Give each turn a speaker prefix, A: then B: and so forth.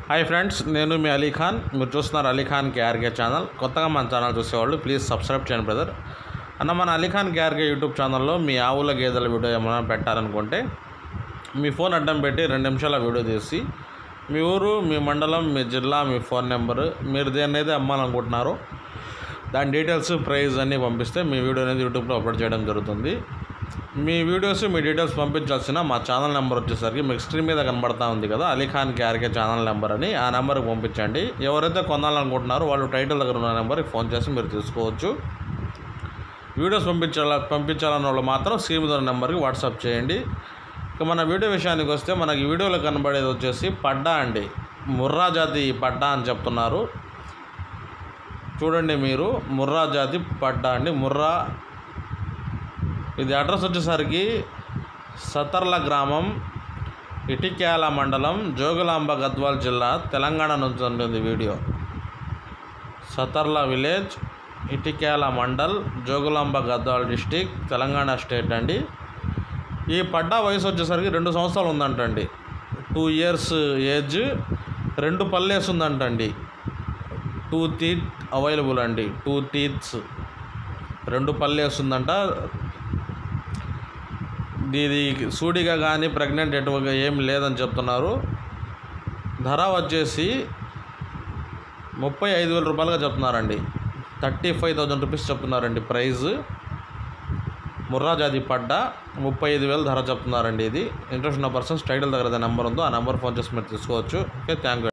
A: hi friends నేను మీ అలీ ఖాన్ మీరు చూస్తున్నారు అలీ ఖాన్ కేఆర్కే ఛానల్ కొత్తగా మన ఛానల్ చూసేవాళ్ళు ప్లీజ్ సబ్స్క్రైబ్ చేయండి బ్రదర్ అన్న మన అలీ ఖాన్ కేఆర్కే యూట్యూబ్ ఛానల్లో మీ ఆవుల గేదెల వీడియో ఏమైనా పెట్టాలనుకుంటే మీ ఫోన్ అడ్డం పెట్టి రెండు నిమిషాల వీడియో తీసి మీ ఊరు మీ మండలం మీ జిల్లా మీ ఫోన్ నెంబరు మీరు దేన్ని అయితే అమ్మాలనుకుంటున్నారో దాని డీటెయిల్స్ ప్రైస్ అన్నీ పంపిస్తే మీ వీడియో అనేది యూట్యూబ్లో అప్లోడ్ చేయడం జరుగుతుంది మీ వీడియోస్ మీ డీటెయిల్స్ పంపించాల్సిన మా ఛానల్ నెంబర్ వచ్చేసరికి మీకు స్క్రీన్ మీద కనబడతా ఉంది కదా అలీఖాన్ కేఆర్కే ఛానల్ నెంబర్ అని ఆ నెంబర్కి పంపించండి ఎవరైతే కొనాలనుకుంటున్నారో వాళ్ళు టైటిల్ దగ్గర ఉన్న నెంబర్కి ఫోన్ చేసి మీరు తీసుకోవచ్చు వీడియోస్ పంపించాల పంపించాలన్న వాళ్ళు మాత్రం స్క్రీన్ మీద ఉన్న నెంబర్కి వాట్సాప్ చేయండి ఇక మన వీడియో విషయానికి వస్తే మనకి వీడియోలో కనబడేది వచ్చేసి పడ్డా అండి ముర్రా జాతి పడ్డా అని చెప్తున్నారు చూడండి మీరు ముర్రా జాతి పడ్డా అండి ముర్రా ఇది అడ్రస్ వచ్చేసరికి సతర్ల గ్రామం ఇటిక్యాల మండలం జోగులాంబ గద్వాల్ జిల్లా తెలంగాణ నుంచి ఉంటుంది video Satarla village Itikyala mandal Jogulamba Gadwal district Telangana state అండి ఈ పడ్డా వయసు వచ్చేసరికి రెండు సంవత్సరాలు ఉందంటండి టూ ఇయర్స్ ఏజ్ రెండు పల్లేసి ఉందంటండి టూ టీత్ అవైలబుల్ అండి టూ టీత్స్ రెండు పల్లేసి ఉందంట ఇది సూడిగా కానీ ప్రెగ్నెంట్ ఎటువగా ఏం లేదని చెప్తున్నారు ధర వచ్చేసి ముప్పై ఐదు వేల రూపాయలుగా చెప్తున్నారండి థర్టీ ఫైవ్ థౌజండ్ రూపీస్ చెప్తున్నారండి ప్రైజ్ ముర్రా జాతి పడ్డ ముప్పై ఐదు వేలు ధర చెప్తున్నారండి ఇది ఇంట్రెస్ట్ ఉన్న పర్సన్స్ టైటిల్ దగ్గర నెంబర్ ఉందో ఆ నెంబర్ ఫోన్ చేసి మీరు తీసుకోవచ్చు ఓకే థ్యాంక్ యూ